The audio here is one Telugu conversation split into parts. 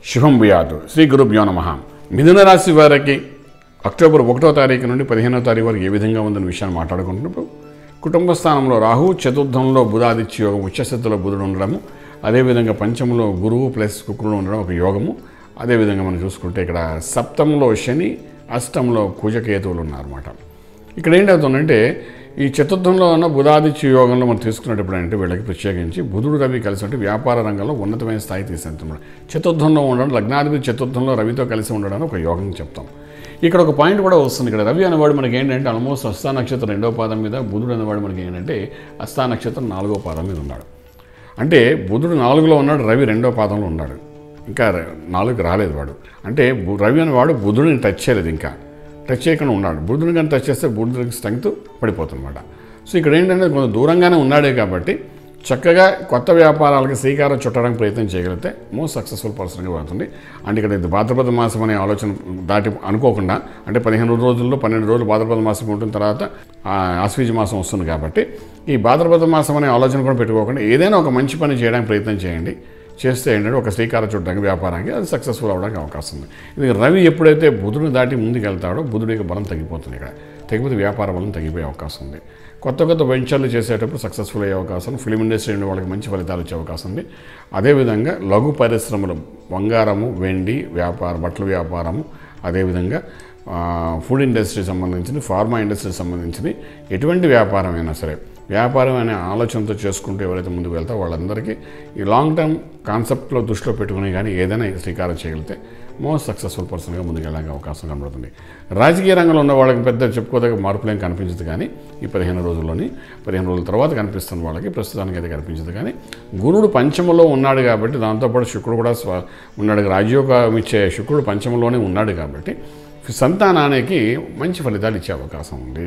శుభం భూయాత్ శ్రీ గురుభ్యో నమ మిథున రాశి వారికి అక్టోబర్ ఒకటో తారీఖు నుండి పదిహేనో తారీఖు వరకు ఏ విధంగా ఉందన్న విషయాన్ని మాట్లాడుకుంటున్నప్పుడు కుటుంబ స్థానంలో రాహు చతుర్థంలో బుధాదిత్య యోగం ఉచ్చస్థితిలో బుధుడు ఉండడము అదేవిధంగా పంచమంలో గురువు ప్లస్ కుకుడు ఉండడం ఒక యోగము అదేవిధంగా మనం చూసుకుంటే ఇక్కడ సప్తంలో శని అష్టంలో కుజకేతువులు ఉన్నారన్నమాట ఇక్కడ ఏంటవుతుందంటే ఈ చతుర్థంలో ఉన్న బుధాదిత్య యోగంలో మనం తీసుకున్నప్పుడు అంటే వీళ్ళకి ప్రత్యేకించి బుధుడు రవి కలిసి ఉంటే వ్యాపార రంగంలో ఉన్నతమైన స్థాయి తీసుకెళ్తున్నాడు చతుర్థంలో ఉండడం లగ్నాధిపతి చతుర్థంలో రవితో కలిసి ఉండడం ఒక యోగం చెప్తాం ఇక్కడ ఒక పాయింట్ కూడా వస్తుంది ఇక్కడ రవి అనేవాడు మనకి ఏంటంటే ఆల్మోస్ట్ అస్థా నక్షత్రం రెండో పాదం మీద బుధుడు అనేవాడు మనకి ఏంటంటే అస్థా నక్షత్రం నాలుగో పాదం మీద ఉన్నాడు అంటే బుధుడు నాలుగులో ఉన్నాడు రవి రెండో పాదంలో ఉన్నాడు ఇంకా ర- నాలుగు రాలేదు వాడు అంటే బు- రవి అనేవాడు బుధుడిని టచ్ చేయలేదు ఇంకా టచ్ చేయకుండా ఉన్నాడు బుధుడిని కానీ టచ్ చేస్తే బుధుడికి స్ట్రెంగ్త్ పడిపోతుందన్నమాట సో ఇక్కడ ఏంటంటే కొంత దూరంగానే ఉన్నాడే కాబట్టి చక్కగా కొత్త వ్యాపారాలకు శ్రీకారం చుట్టడానికి ప్రయత్నం చేయగలిగితే మోస్ట్ సక్సెస్ఫుల్ పర్సన్గా అవుతుంది అంటే ఇక్కడ ఇది భాద్రపద మాసం అనే ఆలోచన దాటి అనుకోకుండా అంటే పదిహేను రోజుల్లో పన్నెండు రోజులు భాద్రపద మాసం ఉంటుంది తర్వాత ఆ, ఆశ్వీజ మాసం వస్తుంది కాబట్టి ఈ భాద్రపద మాసం అనే ఆలోచన కూడా పెట్టుకోకుండా ఏదైనా ఒక మంచి పని చేయడానికి ప్రయత్నం చేయండి చేస్తే ఏంటంటే ఒక శ్రీకారం చుట్టడానికి వ్యాపారానికి అది సక్సెస్ఫుల్ అవ్వడానికి అవకాశం ఉంది ఇది రవి ఎప్పుడైతే బుధుడిని దాటి ముందుకు వెళ్తాడో బుధుడి యొక్క బలం తగ్గిపోతుంది ఇక్కడ తగ్గిపోతే వ్యాపార బలం తగ్గిపోయే అవకాశం ఉంది కొత్త కొత్త వెంచర్లు చేసేటప్పుడు సక్సెస్ఫుల్ అయ్యే అవకాశం ఉంది. ఫిలిం ఇండస్ట్రీ ఉండే వాళ్ళకి మంచి ఫలితాలు వచ్చే అవకాశం ఉంది అదేవిధంగా లఘు పరిశ్రమలు బంగారము వెండి వ్యాపార బట్టల వ్యాపారము అదేవిధంగా ఆ, ఫుడ్ ఇండస్ట్రీ సంబంధించిన ఫార్మా ఇండస్ట్రీ సంబంధించిన ఎటువంటి వ్యాపారం అయినా సరే వ్యాపారం అనే ఆలోచనతో చేసుకుంటూ ఎవరైతే ముందుకు వెళ్తారో వాళ్ళందరికీ ఈ లాంగ్ టర్మ్ కాన్సెప్ట్లో దృష్టిలో పెట్టుకుని కానీ ఏదైనా శ్రీకారం చేయగలిగితే మోస్ట్ సక్సెస్ఫుల్ పర్సన్గా ముందుకు వెళ్ళడానికి అవకాశం కనబడుతుంది రాజకీయ రంగంలో ఉన్న వాళ్ళకి పెద్ద చెప్పుకోదగ్గ మార్పులు ఏం కనిపించదు కానీ ఈ పదిహేను రోజుల్లోని పదిహేను రోజుల తర్వాత కనిపిస్తున్న వాళ్ళకి ప్రస్తుతానికి అయితే కనిపించదు కానీ గురుడు పంచమలో ఉన్నాడు కాబట్టి దాంతోపాటు శుక్రుడు కూడా స్వ ఉన్నాడు రాజయోగం ఇచ్చే శుక్రుడు పంచమలోనే ఉన్నాడు కాబట్టి సంతానానికి మంచి ఫలితాలు ఇచ్చే అవకాశం ఉంది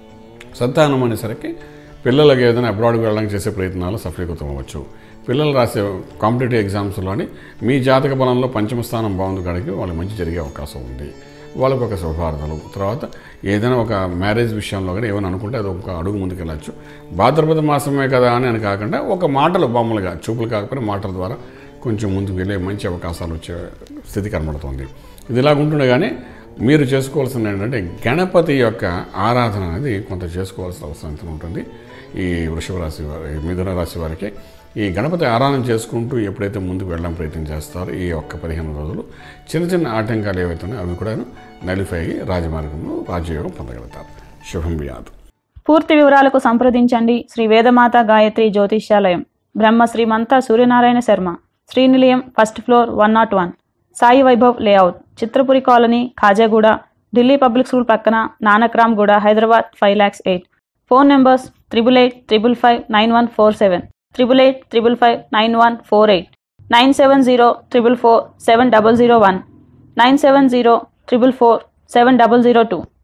సంతానం అనేసరికి పిల్లలకి ఏదైనా అబ్రాడ్కి వెళ్ళడానికి చేసే ప్రయత్నాలు సఫలీకృతం అవ్వచ్చు పిల్లలు రాసే కాంపిటేటివ్ ఎగ్జామ్స్లోని మీ జాతక బలంలో పంచమ స్థానం బాగుంది కాడికి వాళ్ళకి మంచి జరిగే అవకాశం ఉంది వాళ్ళకు ఒక శుభార్థాలు తర్వాత ఏదైనా ఒక మ్యారేజ్ విషయంలో కానీ ఏమైనా అనుకుంటే అది ఒక అడుగు ముందుకు వెళ్ళచ్చు భాద్రపద మాసమే కదా అని అని కాకుండా ఒక మాటలు బొమ్మలుగా చూపులు కాకపోయినా మాటల ద్వారా కొంచెం ముందుకు వెళ్ళే మంచి అవకాశాలు వచ్చే స్థితి కనబడుతుంది ఇది ఇలాగుంటుండగానే మీరు చేసుకోవాల్సింది ఏంటంటే గణపతి యొక్క ఆరాధన అనేది కొంత చేసుకోవాల్సిన అవసరం ఎంత ఉంటుంది ఈ వృషభ రాశి వారి ఈ మిథున రాశి వారికి ఈ గణపతి ఆరాధన చేసుకుంటూ ఎప్పుడైతే ముందుకు వెళ్ళడం ప్రయత్నం చేస్తారో ఈ ఒక్క పదిహేను రోజులు చిన్న చిన్న ఆటంకాలు ఏవైతే ఉన్నాయో అవి కూడా నలిఫై అయ్యి రాజమార్గంలో రాజయోగం పొందగలుగుతారు శుభం వ్యాధు పూర్తి వివరాలకు సంప్రదించండి Shri Vedamata Gayatri Jyotishyalayam Brahma Srimanta Suryanarayana Sharma Srinilayam first floor one nought one Sai Vaibhav layout Chitrapuri colony Khajaguda Delhi public school పక్కన Nanakramguda Hyderabad five lakhs eight phone numbers triple eight triple five nine one four seven triple eight triple five nine one four eight nine seven zero triple four seven double zero one nine seven zero triple four seven double zero two